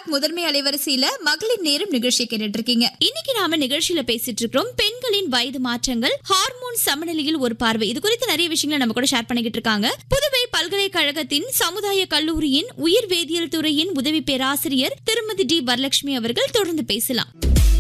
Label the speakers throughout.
Speaker 1: talk முதன்மை அலைவரிசையில மகளிர் நேரம் நிகழ்ச்சி கேட்டுட்டு இருக்கீங்க
Speaker 2: இன்னைக்கு நாம நிகழ்ச்சியில பேசிட்டு இருக்கிறோம் பெண்களின் வயது மாற்றங்கள் ஹார்மோன் சமநிலையில் ஒரு பார்வை இது குறித்து நிறைய விஷயங்களை நம்ம கூட ஷேர் பண்ணிக்கிட்டு இருக்காங்க புதுவை பல்கலைக்கழகத்தின் சமுதாய கல்லூரியின் உயிர் வேதியியல் துறையின் உதவி பேராசிரியர் திருமதி டி வரலட்சுமி அவர்கள் தொடர்ந்து பேசலாம்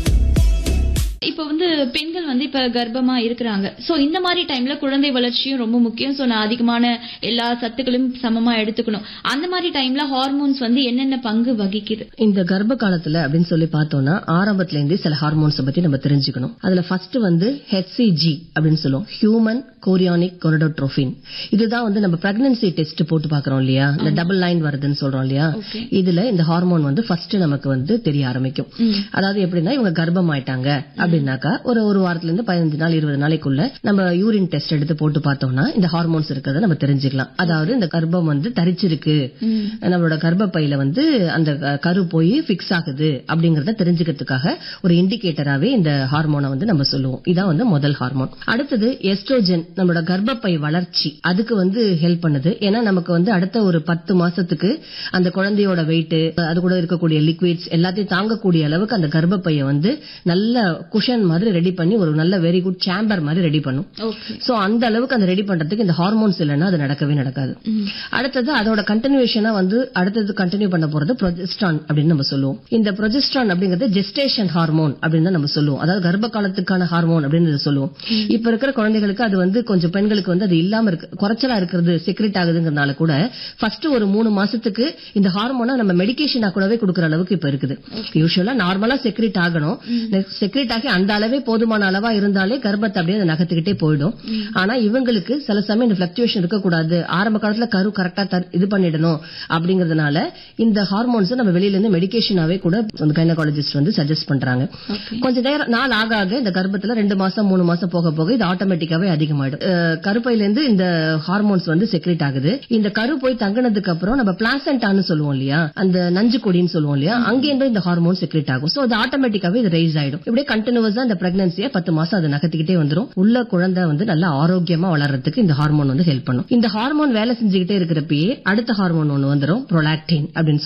Speaker 2: இப்போ வந்து பெண்கள் வந்து இப்ப கர்ப்பமா இருக்கிறாங்க சோ இந்த மாதிரி டைம்ல குழந்தை வளர்ச்சியும் ரொம்ப முக்கியம் சோ நான் அதிகமான எல்லா சத்துக்களும் சமமா எடுத்துக்கணும் அந்த மாதிரி டைம்ல ஹார்மோன்ஸ் வந்து என்னென்ன பங்கு வகிக்குது
Speaker 3: இந்த கர்ப்ப காலத்துல அப்படின்னு சொல்லி பார்த்தோம்னா ஆரம்பத்துல இருந்தே சில ஹார்மோன்ஸ் பத்தி நம்ம தெரிஞ்சுக்கணும் அதுல ஃபர்ஸ்ட் வந்து ஹெச்சிஜி அப்படின்னு சொல்லுவோம் ஹியூமன் கோரியானிக் கொரடோட்ரோபின் இதுதான் வந்து நம்ம பிரெக்னன்சி டெஸ்ட் போட்டு பாக்குறோம் இல்லையா இந்த டபுள் லைன் வருதுன்னு சொல்றோம் இல்லையா இதுல இந்த ஹார்மோன் வந்து ஃபர்ஸ்ட் நமக்கு வந்து தெரிய ஆரம்பிக்கும் அதாவது எப்படின்னா இவங்க கர்ப்பம் ஆயிட்டாங்க அப்படின்னாக்கா ஒரு ஒரு வாரத்துல இருந்து பதினஞ்சு நாள் இருபது நாளைக்குள்ள நம்ம யூரின் டெஸ்ட் எடுத்து போட்டு பார்த்தோம்னா இந்த ஹார்மோன்ஸ் இருக்கிறத நம்ம தெரிஞ்சுக்கலாம் அதாவது இந்த கர்ப்பம் வந்து தரிச்சிருக்கு நம்மளோட கர்ப்பப்பையில வந்து அந்த க- கரு போய் பிக்ஸ் ஆகுது அப்படிங்கறத தெரிஞ்சுக்கிறதுக்காக ஒரு இண்டிகேட்டராவே இந்த ஹார்மோனை வந்து நம்ம சொல்லுவோம் இதான் வந்து முதல் ஹார்மோன் அடுத்தது எஸ்ட்ரோஜன் நம்மளோட கர்ப்பப்பை வளர்ச்சி அதுக்கு வந்து ஹெல்ப் பண்ணுது ஏன்னா நமக்கு வந்து அடுத்த ஒரு பத்து மாசத்துக்கு அந்த குழந்தையோட வெயிட் அது கூட இருக்கக்கூடிய லிக்விட்ஸ் எல்லாத்தையும் தாங்கக்கூடிய அளவுக்கு அந்த கர்ப்பப்பையை வந்து நல்ல குஷன் மாதிரி ரெடி பண்ணி ஒரு நல்ல வெரி குட் சேம்பர் மாதிரி ரெடி பண்ணும்
Speaker 2: ஓகே
Speaker 3: சோ அந்த அளவுக்கு அந்த ரெடி பண்றதுக்கு இந்த ஹார்மோன்ஸ் இல்லைன்னா அது நடக்கவே நடக்காது அடுத்தது அதோட கண்டினியூஷனா வந்து அடுத்தது கண்டினியூ பண்ண போறது ப்ரொஜெஸ்ட்ரான் அப்படின்னு நம்ம சொல்லுவோம் இந்த ப்ரொஜெஸ்ட்ரான் அப்படிங்கிறது ஜெஸ்டேஷன் ஹார்மோன் அப்படின்னு தான் நம்ம சொல்லுவோம் அதாவது கர்ப்ப காலத்துக்கான ஹார்மோன் அப்படின்னு சொல்லுவோம் இப்ப இருக்கிற குழந்தைகளுக்கு அது வந்து கொஞ்சம் பெண்களுக்கு வந்து அது இல்லாம இருக்கு குறைச்சலா இருக்கிறது செக்ரெட் ஆகுதுங்கிறதுனால கூட ஃபர்ஸ்ட் ஒரு மூணு மாசத்துக்கு இந்த ஹார்மோனை நம்ம மெடிகேஷனா கூடவே கொடுக்கற அளவுக்கு இப்ப இருக்குது யூஸ்வலா நார்மலா செக்ரெட் ஆகணும் செக்ரெட் ஆகி அந்த அளவே போதுமான அளவா இருந்தாலே கர்ப்பத்தை அப்படியே அது நகர்த்திக்கிட்டே போயிடும் ஆனா இவங்களுக்கு சில சமயம் இந்த பிளக்சுவேஷன் இருக்கக்கூடாது ஆரம்ப காலத்துல கரு கரெக்டா இது பண்ணிடணும் அப்படிங்கறதுனால இந்த ஹார்மோன்ஸ் நம்ம வெளியில இருந்து மெடிகேஷனாவே கூட கைனகாலஜிஸ்ட் வந்து சஜஸ்ட் பண்றாங்க கொஞ்ச நேரம் நாள் ஆக ஆக இந்த கர்ப்பத்துல ரெண்டு மாசம் மூணு மாசம் போக போக இது ஆட்டோமேட்டிக்காவே அதிகமாயிடும் அஹ் கருப்பையில இருந்து இந்த ஹார்மோன்ஸ் வந்து செக்ரேட் ஆகுது இந்த கரு போய் தங்கினதுக்கு அப்புறம் நம்ம பிளாசண்டான்னு சொல்லுவோம் இல்லையா அந்த நஞ்சு கொடின்னு சொல்லுவோம் இல்லையா அங்கேருந்து இந்த ஹார்மோன் செக்ரேட் ஆகும் சோ அது ஆட்டோமேட்டிக்காவே இது ரைஸ் ஆயிடும் இப்படியே கண்டினியூஸா இந்த பிரெக்னன்சியை பத்து மாசம் அது நகர்த்திக்கிட்டே வந்துரும் உள்ள குழந்தை வந்து நல்லா ஆரோக்கியமா வளர்றதுக்கு இந்த ஹார்மோன் வந்து ஹெல்ப் பண்ணும் இந்த ஹார்மோன் வேலை செஞ்சுக்கிட்டே இருக்கிறப்பயே அடுத்த ஹார்மோன் ஒன்னு வந்துரும் ப்ரொலாக்டின் அப்படின்னு